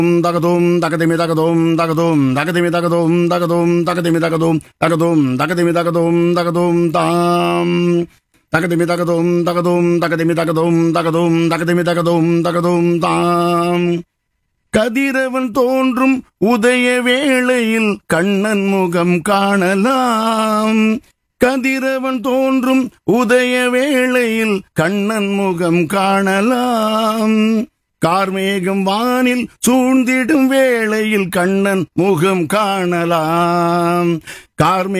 தகதும் தகதிமி தகதும் தகதும் தகதிமி தகதும் தகதும் தகதிமி தகதும் தகதும் தகதிமி தகதும் தகதும் தாம் தகதிமி தகதும் தகதும் தகதிமி தகதும் தகதும் தகதிமி தகதும் தகதும் தாம் கதிரவன் தோன்றும் உதய வேளையில் கண்ணன் முகம் காணலாம் கதிரவன் தோன்றும் உதய வேளையில் கண்ணன் முகம் காணலாம் கார்மேகம் வானில் சூழ்ந்திடும் வேளையில் கண்ணன் முகம் காணலாம் கார்மே